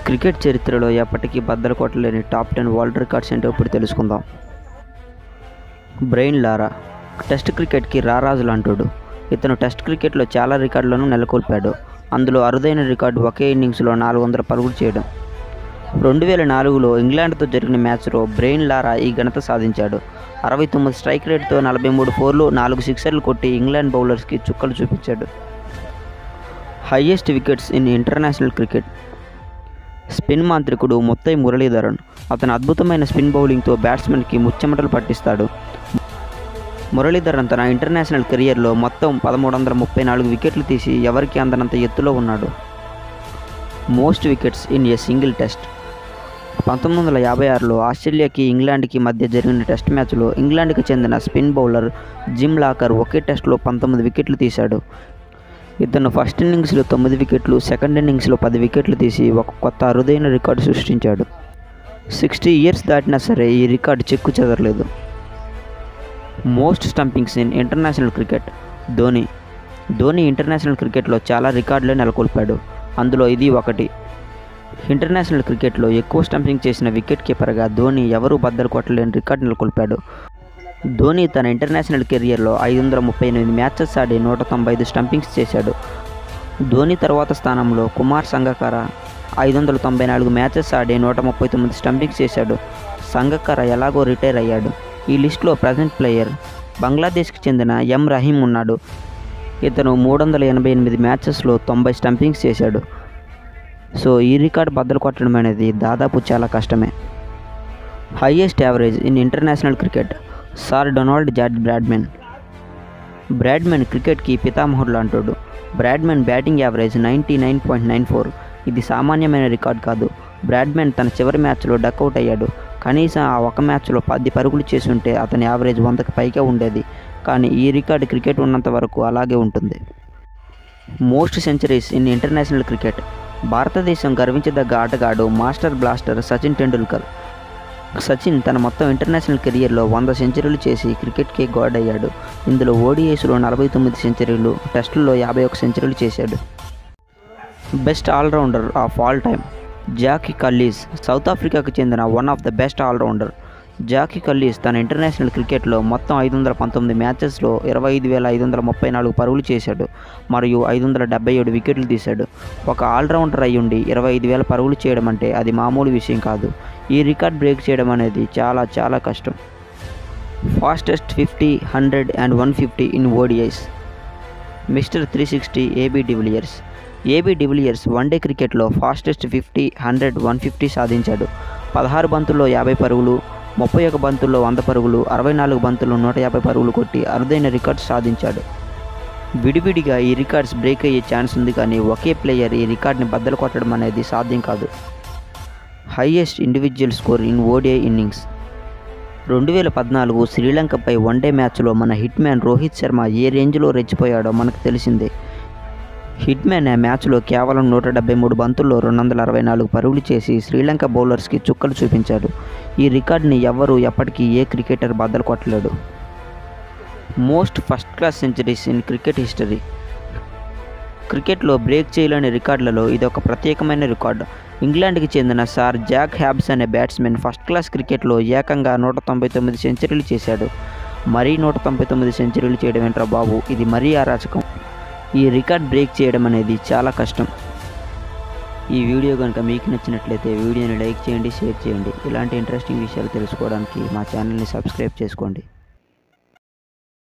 cricket చరిత్రలో ఎప్పటికీ బద్దలు కొట్టలేని టాప్ టెన్ వరల్డ్ రికార్డ్స్ ఏంటో ఇప్పుడు తెలుసుకుందాం బ్రెయిన్ లారా టెస్ట్ క్రికెట్కి రారాజు లాంటోడు ఇతను టెస్ట్ క్రికెట్లో చాలా రికార్డులను నెలకొల్పాడు అందులో అరుదైన రికార్డు ఒకే ఇన్నింగ్స్లో నాలుగు వందల పరుగులు చేయడం రెండు వేల నాలుగులో ఇంగ్లాండ్తో జరిగిన మ్యాచ్లో బ్రెయిన్ లారా ఈ ఘనత సాధించాడు అరవై తొమ్మిది స్ట్రైక్ రేట్తో నలభై మూడు ఫోర్లు నాలుగు సిక్సర్లు కొట్టి ఇంగ్లాండ్ బౌలర్స్కి చుక్కలు చూపించాడు highest wickets in international cricket spin మాంత్రికుడు ముత్తై మురళీధరన్ అతని అద్భుతమైన స్పిన్ బౌలింగ్తో బ్యాట్స్మెన్కి ముచ్చెమటలు పట్టిస్తాడు మురళీధరన్ తన ఇంటర్నేషనల్ కెరియర్లో మొత్తం పదమూడు వందల ముప్పై నాలుగు వికెట్లు తీసి ఎవరికి అందనంత ఎత్తులో ఉన్నాడు most wickets in a single test పంతొమ్మిది వందల యాభై ఆరులో ఆస్ట్రేలియాకి ఇంగ్లాండ్కి మధ్య జరిగిన టెస్ట్ మ్యాచ్లో ఇంగ్లాండ్కి చెందిన స్పిన్ బౌలర్ జిమ్ లాకర్ ఒకే టెస్ట్లో పంతొమ్మిది వికెట్లు తీశాడు ఇతను ఫస్ట్ ఇన్నింగ్స్లో తొమ్మిది వికెట్లు సెకండ్ ఇన్నింగ్స్లో పది వికెట్లు తీసి ఒక కొత్త అరుదైన రికార్డు సృష్టించాడు సిక్స్టీ ఇయర్స్ దాటినా సరే ఈ రికార్డు చెక్కు చెదరలేదు most stumpings in international cricket Dhoni Dhoni international క్రికెట్లో చాలా రికార్డులే నెలకొల్పాడు అందులో ఇది ఒకటి ఇంటర్నేషనల్ క్రికెట్లో ఎక్కువ స్టంపింగ్ చేసిన వికెట్ కీపర్గా ధోని ఎవరూ బద్దలు కొట్టలేని రికార్డు నెలకొల్పాడు ధోని తన ఇంటర్నేషనల్ కెరియర్లో ఐదు వందల ముప్పై ఎనిమిది మ్యాచెస్ ఆడి నూట తొంభై ఐదు స్టంపింగ్స్ చేశాడు ధోని తర్వాత స్థానంలో కుమార్ సంగకార ఐదు వందల తొంభై నాలుగు మ్యాచెస్ ఆడి నూట ముప్పై తొమ్మిది స్టంపింగ్స్ చేశాడు సంగకార ఎలాగో రిటైర్ అయ్యాడు ఈ లిస్టులో ప్రజెంట్ ప్లేయర్ బంగ్లాదేశ్కి చెందిన ఎం రహీం ఉన్నాడు ఇతను మూడు వందల ఎనభై ఎనిమిది మ్యాచెస్లో తొంభై స్టంపింగ్స్ చేశాడు సో ఈ రికార్డ్ బద్దలు కొట్టడం అనేది దాదాపు చాలా కష్టమే highest average in international cricket sir Donald George Bradman Bradman క్రికెట్కి పితామహుడు అంటాడు Bradman batting average ninety nine point nine four ఇది సామాన్యమైన రికార్డ్ కాదు బ్రాడ్మెన్ తన చివరి మ్యాచ్లో డక్అవుట్ అయ్యాడు కనీసం ఆ ఒక మ్యాచ్లో పది పరుగులు చేసి ఉంటే అతని యావరేజ్ వందకి పైకే ఉండేది కానీ ఈ రికార్డు క్రికెట్ ఉన్నంత వరకు అలాగే ఉంటుంది most centuries in international cricket భారతదేశం గర్వించదగ్గ ఆటగాడు మాస్టర్ బ్లాస్టర్ సచిన్ టెండూల్కర్ సచిన్ తన మొత్తం ఇంటర్నేషనల్ కెరియర్లో వంద సెంచరీలు చేసి క్రికెట్కే గాడ్ అయ్యాడు ఇందులో ఓడిఐస్లో నలభై తొమ్మిది సెంచరీలు టెస్టుల్లో యాభై ఒక సెంచరీలు చేశాడు best allrounder of all time Jacques Kallis South ఆఫ్రికాకు చెందిన one of the best allrounder Jacques Kallis తన ఇంటర్నేషనల్ క్రికెట్లో మొత్తం ఐదు వందల పంతొమ్మిది మ్యాచెస్లో ఇరవై ఐదు వేల ఐదు వందల ముప్పై నాలుగు పరుగులు చేశాడు మరియు ఐదు వందల డెబ్బై ఏడు వికెట్లు తీశాడు ఒక ఆల్రౌండర్ అయ్యుండి ఇరవై ఐదు వేల పరుగులు చేయడం అంటే అది మామూలు విషయం కాదు ఈ రికార్డ్ బ్రేక్ చేయడం అనేది చాలా చాలా కష్టం fastest fifty hundred and one fifty in ODIs mister three sixty AB de Villiers AB de Villiers one day క్రికెట్లో fastest fifty hundred one fifty సాధించాడు పదహారు బంతుల్లో యాభై పరుగులు ముప్పై ఒక బంతుల్లో వంద పరుగులు అరవై నాలుగు బంతుల్లో నూట యాభై పరుగులు కొట్టి అరుదైన రికార్డ్స్ సాధించాడు విడివిడిగా ఈ రికార్డ్స్ బ్రేక్ అయ్యే ఛాన్స్ ఉంది కానీ ఒకే ప్లేయర్ ఈ రికార్డ్ని బద్దలు కొట్టడం అనేది సాధ్యం కాదు highest individual score in ODI innings రెండు వేల పద్నాలుగు శ్రీలంకపై వన్డే మ్యాచ్లో మన హిట్ మ్యాన్ రోహిత్ శర్మ ఏ రేంజ్లో రెచ్చిపోయాడో మనకు తెలిసిందే హిట్ మ్యాన్ ఆ మ్యాచ్లో కేవలం నూట డెబ్బై మూడు బంతుల్లో రెండు వందల అరవై నాలుగు పరుగులు చేసి శ్రీలంక బౌలర్స్కి చుక్కలు చూపించాడు ఈ రికార్డ్ని ఎవ్వరూ ఎప్పటికీ ఏ క్రికెటర్ బద్దలు కొట్టలేడు most first class centuries in cricket history క్రికెట్లో బ్రేక్ చేయలేని రికార్డులలో ఇది ఒక ప్రత్యేకమైన రికార్డు ఇంగ్లాండ్కి చెందిన సార్ జాక్ హ్యాబ్స్ అనే బ్యాట్స్మెన్ ఫస్ట్ క్లాస్ క్రికెట్లో ఏకంగా నూట తొంభై తొమ్మిది సెంచరీలు చేశాడు మరీ నూట తొంభై తొమ్మిది సెంచరీలు చేయడం ఏంట్రా బాబు ఇది మరీ అరాచకం ఈ రికార్డ్ బ్రేక్ చేయడం అనేది చాలా కష్టం ఈ వీడియో కనుక మీకు నచ్చినట్లయితే వీడియోని లైక్ చేయండి షేర్ చేయండి ఇలాంటి ఇంట్రెస్టింగ్ విషయాలు తెలుసుకోవడానికి మా ఛానల్ని సబ్స్క్రైబ్ చేసుకోండి